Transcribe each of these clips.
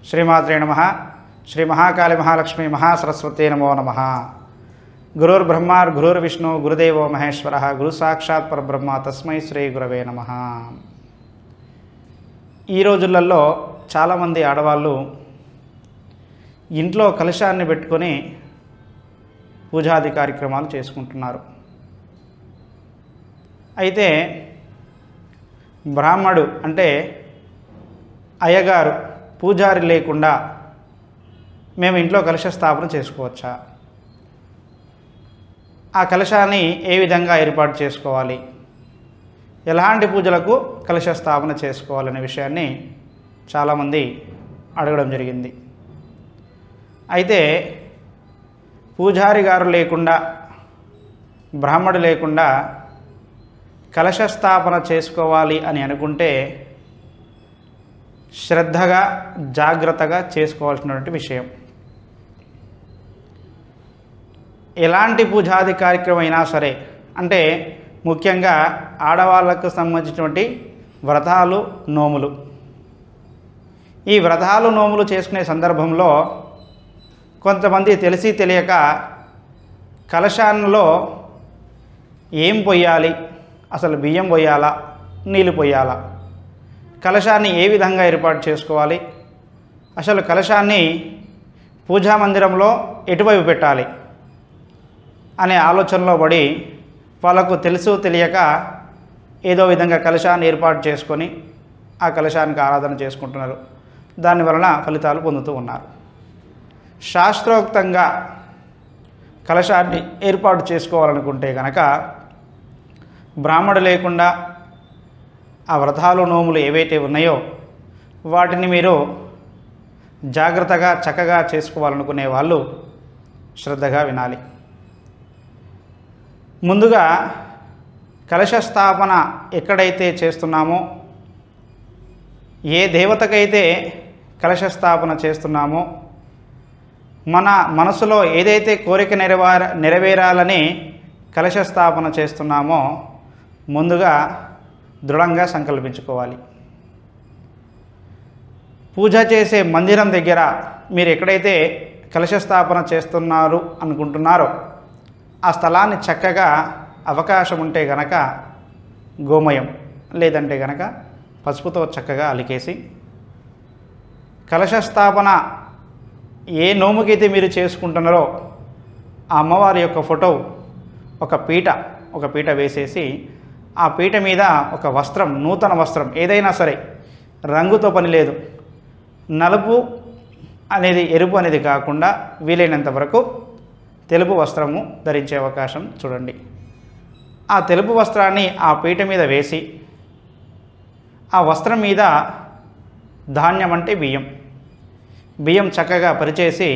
శ్రీమాత్రే నమ శ్రీ మహాకాళి మహాలక్ష్మి మహాసరస్వతి నమో నమ గురుర్బ్రహ్మార్ గురుర్విష్ణు గురుదేవో మహేశ్వర గురు సాక్షాత్ పరబ్రహ్మ తస్మై శ్రీ గురవే నమ ఈ రోజులలో చాలామంది ఆడవాళ్ళు ఇంట్లో కలశాన్ని పెట్టుకొని పూజాది కార్యక్రమాలు చేసుకుంటున్నారు అయితే బ్రాహ్మడు అంటే అయ్యగారు పూజారి లేకుండా మేము ఇంట్లో కలశ స్థాపన చేసుకోవచ్చా ఆ కలశాన్ని ఏ విధంగా ఏర్పాటు చేసుకోవాలి ఎలాంటి పూజలకు కలశ స్థాపన చేసుకోవాలనే విషయాన్ని చాలామంది అడగడం జరిగింది అయితే పూజారి గారు లేకుండా బ్రాహ్మడు లేకుండా కలశ స్థాపన చేసుకోవాలి అని అనుకుంటే శ్రద్ధగా జాగ్రత్తగా చేసుకోవాల్సినటువంటి విషయం ఎలాంటి పూజాది కార్యక్రమం అయినా సరే అంటే ముఖ్యంగా ఆడవాళ్ళకు సంబంధించినటువంటి వ్రతాలు నోములు ఈ వ్రతాలు నోములు చేసుకునే సందర్భంలో కొంతమంది తెలిసి తెలియక కలశాన్లో ఏం పొయ్యాలి అసలు బియ్యం పొయ్యాలా నీళ్ళు పొయ్యాలా కలశాన్ని ఏ విధంగా ఏర్పాటు చేసుకోవాలి అసలు కలశాన్ని పూజా మందిరంలో ఎటువైపు పెట్టాలి అనే ఆలోచనలో పడి వాళ్ళకు తెలుసు తెలియక ఏదో విధంగా కలశాన్ని ఏర్పాటు చేసుకొని ఆ కలశానికి ఆరాధన చేసుకుంటున్నారు దాని వలన ఫలితాలు పొందుతూ ఉన్నారు శాస్త్రోక్తంగా కలశాన్ని ఏర్పాటు చేసుకోవాలనుకుంటే కనుక బ్రాహ్మడు లేకుండా ఆ వ్రతాలు నోములు ఏవైతే ఉన్నాయో వాటిని మీరు జాగ్రత్తగా చక్కగా చేసుకోవాలనుకునే వాళ్ళు శ్రద్ధగా వినాలి ముందుగా కలశ స్థాపన ఎక్కడైతే చేస్తున్నామో ఏ దేవతకైతే కలశ స్థాపన చేస్తున్నామో మన మనసులో ఏదైతే కోరిక నెరవేర నెరవేరాలని కలశ స్థాపన చేస్తున్నామో ముందుగా దృఢంగా సంకల్పించుకోవాలి పూజ చేసే మందిరం దగ్గర మీరు ఎక్కడైతే కలశ స్థాపన చేస్తున్నారు అనుకుంటున్నారో ఆ స్థలాన్ని చక్కగా అవకాశం ఉంటే గనక గోమయం లేదంటే గనక పసుపుతో చక్కగా అలికేసి కలశ స్థాపన ఏ నోముకైతే మీరు చేసుకుంటున్నారో ఆ అమ్మవారి యొక్క ఫోటో ఒక పీట ఒక పీట వేసేసి ఆ పీట మీద ఒక వస్త్రం నూతన వస్త్రం ఏదైనా సరే రంగుతో పని లేదు నలుపు అనేది ఎరుపు అనేది కాకుండా వీలైనంత వరకు తెలుపు వస్త్రము ధరించే అవకాశం చూడండి ఆ తెలుపు వస్త్రాన్ని ఆ పీట మీద వేసి ఆ వస్త్రం మీద ధాన్యం అంటే బియ్యం బియ్యం చక్కగా పరిచేసి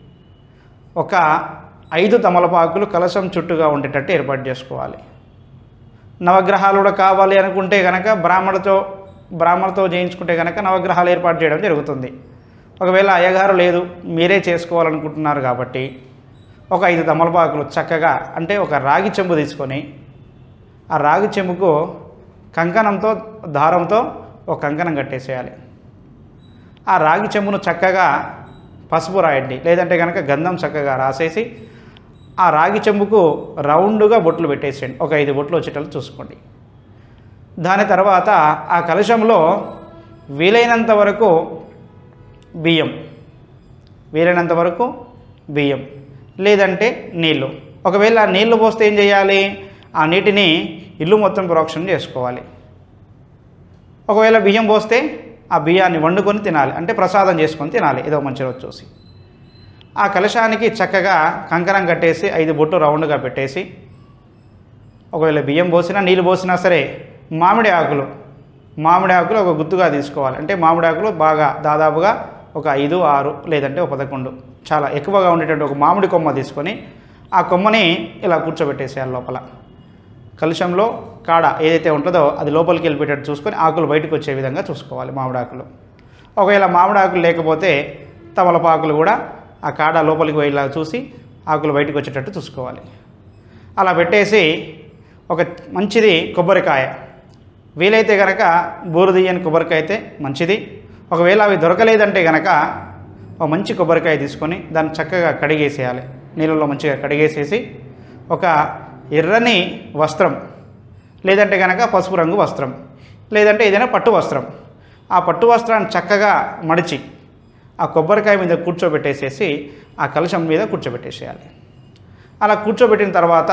ఒక ఐదు తమలపాకులు కలశం చుట్టుగా ఉండేటట్టు ఏర్పాటు చేసుకోవాలి నవగ్రహాలు కూడా కావాలి అనుకుంటే కనుక బ్రాహ్మణతో బ్రాహ్మణతో చేయించుకుంటే కనుక నవగ్రహాలు ఏర్పాటు చేయడం జరుగుతుంది ఒకవేళ అయ్యగారు లేదు మీరే చేసుకోవాలనుకుంటున్నారు కాబట్టి ఒక ఐదు తమలపాకులు చక్కగా అంటే ఒక రాగి చెంబు తీసుకొని ఆ రాగి చెంబుకు కంకణంతో దారంతో ఒక కంకణం కట్టేసేయాలి ఆ రాగి చెంబును చక్కగా పసుపు రాయండి లేదంటే కనుక గంధం చక్కగా రాసేసి ఆ రాగి చెంబుకు రౌండ్గా బొట్లు పెట్టేసేయండి ఒక ఐదు బొట్లు వచ్చేటట్లు చూసుకోండి దాని తర్వాత ఆ కలశంలో వీలైనంత వరకు బియ్యం వీలైనంత వరకు బియ్యం లేదంటే నీళ్ళు ఒకవేళ ఆ నీళ్లు పోస్తే ఏం చేయాలి ఆ నీటిని ఇల్లు మొత్తం ప్రోక్షణ చేసుకోవాలి ఒకవేళ బియ్యం పోస్తే ఆ బియ్యాన్ని వండుకొని తినాలి అంటే ప్రసాదం చేసుకొని తినాలి ఏదో మంచి రోజు చూసి ఆ కలశానికి చక్కగా కంకణం కట్టేసి ఐదు బొట్టు రౌండ్గా పెట్టేసి ఒకవేళ బియ్యం పోసినా నీళ్ళు పోసినా సరే మామిడి ఆకులు మామిడి ఆకులు ఒక గుత్తుగా తీసుకోవాలి అంటే మామిడి ఆకులు బాగా దాదాపుగా ఒక ఐదు ఆరు లేదంటే ఒక పదకొండు చాలా ఎక్కువగా ఉండేటువంటి ఒక మామిడి కొమ్మ తీసుకొని ఆ కొమ్మని ఇలా కూర్చోబెట్టేసేయాలి లోపల కలుషంలో కాడ ఏదైతే ఉంటుందో అది లోపలికి వెళ్ళిపోయేటట్టు చూసుకొని ఆకులు బయటకు వచ్చే విధంగా చూసుకోవాలి మామిడాకులు ఒకవేళ మామిడాకులు లేకపోతే తమలపాకులు కూడా ఆ కాడ లోపలికి పోయేలా చూసి ఆకులు బయటకు వచ్చేటట్టు చూసుకోవాలి అలా పెట్టేసి ఒక మంచిది కొబ్బరికాయ వీలైతే కనుక బూరు తీయని కొబ్బరికాయ అయితే మంచిది ఒకవేళ అవి దొరకలేదంటే గనక ఒక మంచి కొబ్బరికాయ తీసుకొని దాన్ని చక్కగా కడిగేసేయాలి నీళ్ళలో మంచిగా కడిగేసేసి ఒక ఎర్రని వస్త్రం లేదంటే కనుక పసుపు రంగు వస్త్రం లేదంటే ఏదైనా పట్టు వస్త్రం ఆ పట్టు వస్త్రాన్ని చక్కగా మడిచి ఆ కొబ్బరికాయ మీద కూర్చోబెట్టేసేసి ఆ కలశం మీద కూర్చోబెట్టేసేయాలి అలా కూర్చోబెట్టిన తర్వాత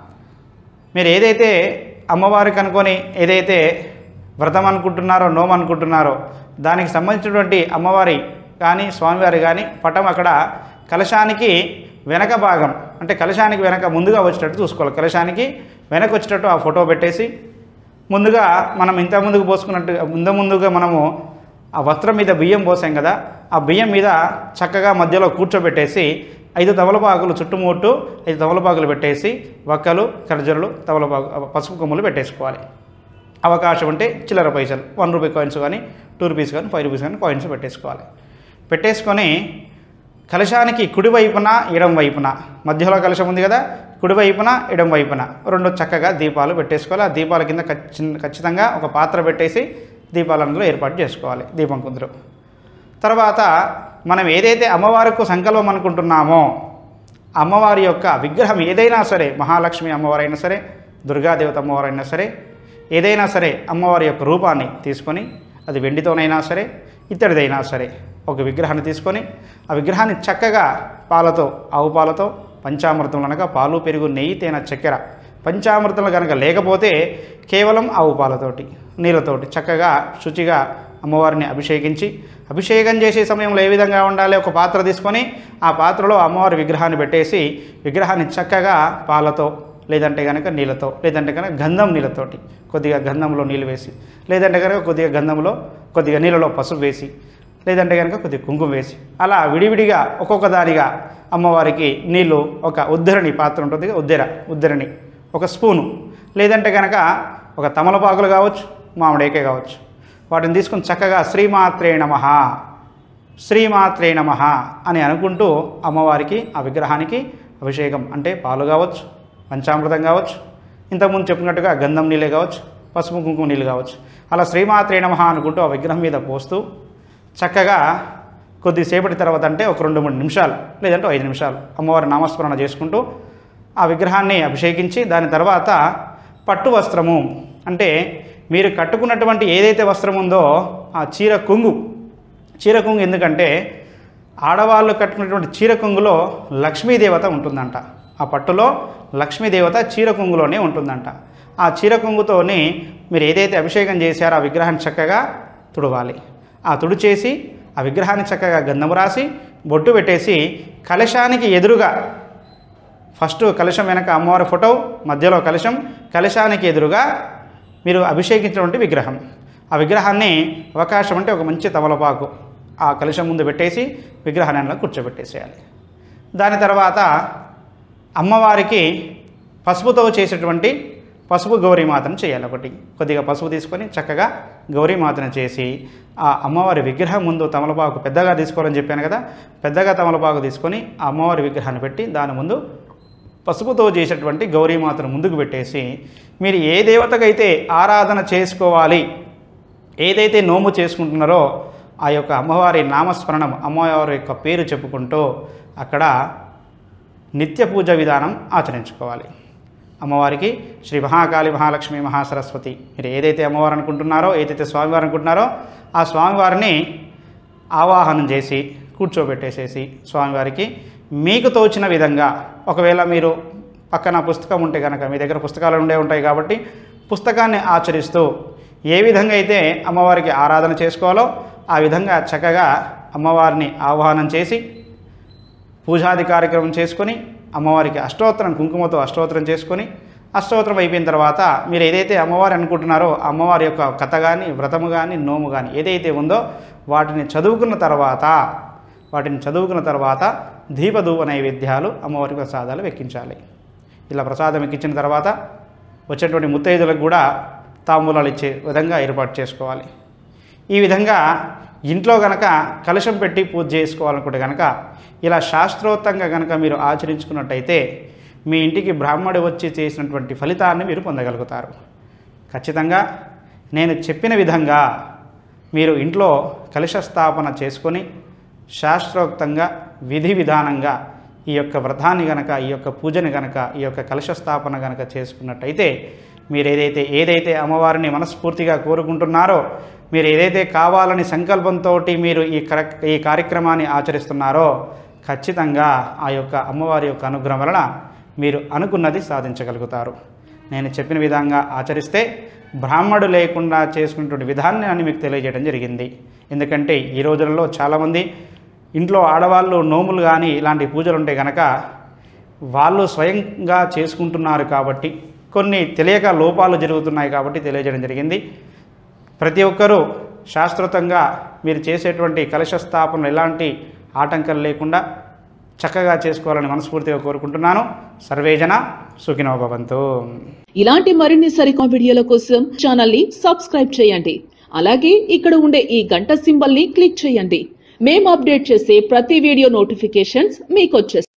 మీరు ఏదైతే అమ్మవారికి అనుకొని ఏదైతే వ్రతం అనుకుంటున్నారో నోము అనుకుంటున్నారో దానికి సంబంధించినటువంటి అమ్మవారి కానీ స్వామివారి కానీ పటం అక్కడ కలశానికి వెనక భాగం అంటే కలశానికి వెనక ముందుగా వచ్చేటట్టు చూసుకోవాలి కలశానికి వెనక వచ్చేటట్టు ఆ ఫోటో పెట్టేసి ముందుగా మనం ఇంత ముందుకు పోసుకున్నట్టు ముందు ముందుగా మనము ఆ వస్త్రం మీద బియ్యం పోసాం కదా ఆ బియ్యం మీద చక్కగా మధ్యలో కూర్చోబెట్టేసి ఐదు తమలపాకులు చుట్టుముట్టు ఐదు తమలపాకులు పెట్టేసి వక్కలు ఖర్జులు తమలపాకు పసుపు కొమ్ములు పెట్టేసుకోవాలి అవకాశం ఉంటే చిల్లర పైసలు వన్ రూపీ కాయిన్స్ కానీ టూ రూపీస్ కానీ ఫైవ్ రూపీస్ కానీ కాయిన్స్ పెట్టేసుకోవాలి పెట్టేసుకొని కలశానికి కుడి వైపున ఎడం వైపున మధ్యలో కలశం ఉంది కదా కుడి వైపున ఎడం వైపున రెండు చక్కగా దీపాలు పెట్టేసుకోవాలి ఆ దీపాల కింద ఖచ్చి- ఖచ్చితంగా ఒక పాత్ర పెట్టేసి దీపాలు అందులో ఏర్పాటు చేసుకోవాలి దీపం కుందులు తర్వాత మనం ఏదైతే అమ్మవారికి సంకల్పం అనుకుంటున్నామో అమ్మవారి యొక్క విగ్రహం ఏదైనా సరే మహాలక్ష్మి అమ్మవారైనా సరే దుర్గాదేవత అమ్మవారైనా సరే ఏదైనా సరే అమ్మవారి యొక్క రూపాన్ని తీసుకొని అది వెండితోనైనా సరే ఇత్తడిదైనా సరే ఒక విగ్రహాన్ని తీసుకొని ఆ విగ్రహాన్ని చక్కగా పాలతో ఆవు పాలతో పంచామృతం అనగా పాలు పెరుగు నెయ్యి తేనె చక్కెర పంచామృతం కనుక లేకపోతే కేవలం ఆవు పాలతోటి నీళ్ళతోటి చక్కగా శుచిగా అమ్మవారిని అభిషేకించి అభిషేకం చేసే సమయంలో ఏ విధంగా ఉండాలి ఒక పాత్ర తీసుకొని ఆ పాత్రలో అమ్మవారి విగ్రహాన్ని పెట్టేసి విగ్రహాన్ని చక్కగా పాలతో లేదంటే కనుక నీళ్ళతో లేదంటే కనుక గంధం నీళ్ళతోటి కొద్దిగా గంధంలో నీళ్ళు వేసి లేదంటే కనుక కొద్దిగా గంధంలో కొద్దిగా నీళ్ళలో పసుపు వేసి లేదంటే కనుక కొద్దిగా కుంకుమ వేసి అలా విడివిడిగా ఒక్కొక్క దానిగా అమ్మవారికి నీళ్ళు ఒక ఉద్దరణి పాత్ర ఉంటుంది కదా, ఉద్దెర ఉద్దరణి ఒక స్పూను లేదంటే కనుక ఒక తమలపాకులు కావచ్చు మామిడేకే కావచ్చు వాటిని తీసుకుని చక్కగా శ్రీమాత్రే నమ శ్రీమాత్రే నమ అని అనుకుంటూ అమ్మవారికి ఆ విగ్రహానికి అభిషేకం అంటే పాలు కావచ్చు పంచామృతం కావచ్చు ఇంతకుముందు చెప్పినట్టుగా గంధం నీళ్ళే కావచ్చు పసుపు కుంకుమ నీళ్ళు కావచ్చు అలా శ్రీమాత్రే నమ అనుకుంటూ ఆ విగ్రహం మీద పోస్తూ చక్కగా కొద్దిసేపటి తర్వాత అంటే ఒక రెండు మూడు నిమిషాలు లేదంటే ఐదు నిమిషాలు అమ్మవారి నామస్మరణ చేసుకుంటూ ఆ విగ్రహాన్ని అభిషేకించి దాని తర్వాత పట్టు వస్త్రము అంటే మీరు కట్టుకున్నటువంటి ఏదైతే వస్త్రం ఉందో ఆ చీర కొంగు చీర కొంగు ఎందుకంటే ఆడవాళ్ళు కట్టుకున్నటువంటి చీర కొంగులో లక్ష్మీదేవత ఉంటుందంట ఆ పట్టులో లక్ష్మీదేవత చీర కొంగులోనే ఉంటుందంట ఆ చీర కొంగుతోని మీరు ఏదైతే అభిషేకం చేశారో ఆ విగ్రహాన్ని చక్కగా తుడవాలి ఆ తుడు చేసి ఆ విగ్రహాన్ని చక్కగా గంధము రాసి బొట్టు పెట్టేసి కలశానికి ఎదురుగా ఫస్ట్ కలశం వెనక అమ్మవారి ఫోటో మధ్యలో కలశం కలశానికి ఎదురుగా మీరు అభిషేకించినటువంటి విగ్రహం ఆ విగ్రహాన్ని అవకాశం అంటే ఒక మంచి తమలపాకు ఆ కలశం ముందు పెట్టేసి విగ్రహాన్ని అందులో కూర్చోబెట్టేసేయాలి దాని తర్వాత అమ్మవారికి పసుపుతో చేసేటువంటి పసుపు గౌరీమాతను చేయాలి ఒకటి కొద్దిగా పసుపు తీసుకొని చక్కగా గౌరీమాతను చేసి ఆ అమ్మవారి విగ్రహం ముందు తమలపాకు పెద్దగా తీసుకోవాలని చెప్పాను కదా పెద్దగా తమలపాకు తీసుకొని ఆ అమ్మవారి విగ్రహాన్ని పెట్టి దాని ముందు పసుపుతో చేసేటువంటి గౌరీమాతను ముందుకు పెట్టేసి మీరు ఏ దేవతకైతే ఆరాధన చేసుకోవాలి ఏదైతే నోము చేసుకుంటున్నారో ఆ యొక్క అమ్మవారి నామస్మరణం అమ్మవారి యొక్క పేరు చెప్పుకుంటూ అక్కడ నిత్య పూజ విధానం ఆచరించుకోవాలి అమ్మవారికి శ్రీ మహాకాళి మహాలక్ష్మి మహాసరస్వతి మీరు ఏదైతే అమ్మవారు అనుకుంటున్నారో ఏదైతే స్వామివారు అనుకుంటున్నారో ఆ స్వామివారిని ఆవాహనం చేసి కూర్చోబెట్టేసేసి స్వామివారికి మీకు తోచిన విధంగా ఒకవేళ మీరు పక్కన పుస్తకం ఉంటే కనుక మీ దగ్గర పుస్తకాలు ఉండే ఉంటాయి కాబట్టి పుస్తకాన్ని ఆచరిస్తూ ఏ విధంగా అయితే అమ్మవారికి ఆరాధన చేసుకోవాలో ఆ విధంగా చక్కగా అమ్మవారిని ఆహ్వానం చేసి పూజాది కార్యక్రమం చేసుకొని అమ్మవారికి అష్టోత్తరం కుంకుమతో అష్టోత్తరం చేసుకొని అష్టోత్తరం అయిపోయిన తర్వాత మీరు ఏదైతే అమ్మవారు అనుకుంటున్నారో ఆ అమ్మవారి యొక్క కథ కానీ వ్రతము కానీ నోము కానీ ఏదైతే ఉందో వాటిని చదువుకున్న తర్వాత వాటిని చదువుకున్న తర్వాత దీపధూప నైవేద్యాలు అమ్మవారి ప్రసాదాలు వెక్కించాలి ఇలా ప్రసాదం ఎక్కించిన తర్వాత వచ్చేటువంటి ముత్తైదులకు కూడా తాంబూలాలు ఇచ్చే విధంగా ఏర్పాటు చేసుకోవాలి ఈ విధంగా ఇంట్లో గనక కలశం పెట్టి పూజ చేసుకోవాలనుకుంటే కనుక ఇలా శాస్త్రోక్తంగా కనుక మీరు ఆచరించుకున్నట్టయితే మీ ఇంటికి బ్రాహ్మడు వచ్చి చేసినటువంటి ఫలితాన్ని మీరు పొందగలుగుతారు ఖచ్చితంగా నేను చెప్పిన విధంగా మీరు ఇంట్లో కలశ స్థాపన చేసుకొని శాస్త్రోక్తంగా విధి విధానంగా ఈ యొక్క వ్రతాన్ని గనక ఈ యొక్క పూజని గనక ఈ యొక్క కలశ స్థాపన గనక చేసుకున్నట్టయితే మీరు ఏదైతే ఏదైతే అమ్మవారిని మనస్ఫూర్తిగా కోరుకుంటున్నారో మీరు ఏదైతే కావాలని సంకల్పంతో మీరు ఈ కర ఈ కార్యక్రమాన్ని ఆచరిస్తున్నారో ఖచ్చితంగా ఆ యొక్క అమ్మవారి యొక్క అనుగ్రహం వలన మీరు అనుకున్నది సాధించగలుగుతారు నేను చెప్పిన విధంగా ఆచరిస్తే బ్రాహ్మడు లేకుండా చేసుకున్నటువంటి విధాన్ని అని మీకు తెలియజేయడం జరిగింది ఎందుకంటే ఈ రోజులలో చాలామంది ఇంట్లో ఆడవాళ్ళు నోములు కానీ ఇలాంటి పూజలు ఉంటే కనుక వాళ్ళు స్వయంగా చేసుకుంటున్నారు కాబట్టి కొన్ని తెలియక లోపాలు జరుగుతున్నాయి కాబట్టి తెలియజేయడం జరిగింది ప్రతి ఒక్కరూ శాస్త్రోతంగా మీరు చేసేటువంటి కలశ స్థాపనలు ఎలాంటి ఆటంకాలు లేకుండా చక్కగా చేసుకోవాలని మనస్ఫూర్తిగా కోరుకుంటున్నాను సర్వేజన సుఖినో భవంతు ఇలాంటి మరిన్ని సరికొత్త వీడియోల కోసం ఛానల్ ని సబ్స్క్రైబ్ చేయండి అలాగే ఇక్కడ ఉండే ఈ గంట సింబల్ ని క్లిక్ చేయండి మేము అప్డేట్ చేసే ప్రతి వీడియో నోటిఫికేషన్స్ మీకు వచ్చేస్తాయి